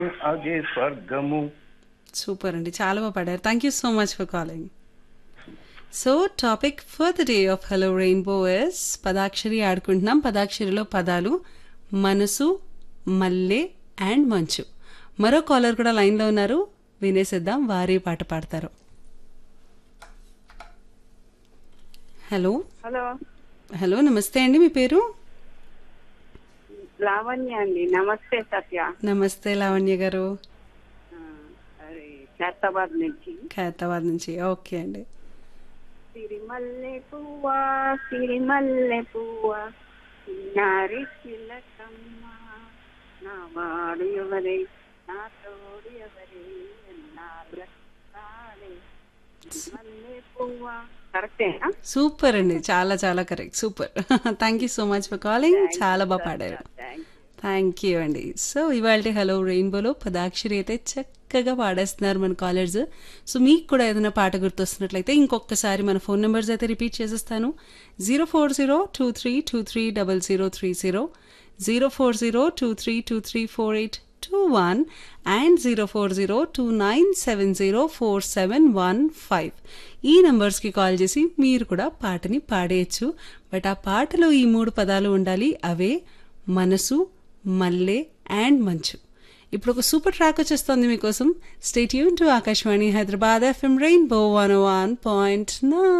అదే స్వర్గము సూపర్ అండి చాలా బాగా పాడారు thank you so much for calling so topic for the day of hello rainbow S పదాక్షరి ఆడుకుంటున్నాం పదాక్షరిలో పదాలు మనసు మల్లె అండ్ మంచు మరో కాలర్ కూడా లైన్లో ఉన్నారు వినేసేద్దాం వారే పాట పాడతారు హలో హలో హలో నమస్తే అండి మీ పేరు లావణ్య అండి నమస్తే సత్య నమస్తే లావణ్య గారు ఆ, అది ఖైరతాబాద్ నుంచి ఖైరతాబాద్ నుంచి ఓకే అండి సిరిమల్లె పువ్వా సిరిమల్లె పువ్వా చిన్నారి చిలకమ్మ నా వాడు ఎవరే నా తోడు ఎవరే ఎన్నాళ్ళ రాలే. సిరిమల్లె పువ్వా కరెక్టేనా సూపర్ అండి చాలా చాలా correct super thank you so much for calling చాలా బాగా పాడారు థ్యాంక్ థ్యాంక్ యూ అండి సో ఇవాళ హలో రెయిన్బోలో పదాక్షరి అయితే చక్కగా పాడేస్తున్నారు మన కాలర్స్ సో మీకు కూడా ఏదైనా పాట గుర్తొస్తున్నట్లయితే ఇంకొకసారి మన ఫోన్ నెంబర్స్ అయితే రిపీట్ చేసేస్తాను zero four zero two three two three double zero three zero zero four zero two three two three four eight two one and zero four zero two nine seven zero four seven one five ఈ నెంబర్స్కి call చేసి మీరు కూడా పాటని పాడేయచ్చు but ఆ పాటలో ఈ మూడు పదాలు ఉండాలి అవే మనసు మల్లె అండ్ మంచు ఇప్పుడు ఒక సూపర్ ట్రాక్ వచ్చేస్తుంది మీకోసం స్టేట్ యూన్ to Akashvani Hyderabad FM rainbow one one point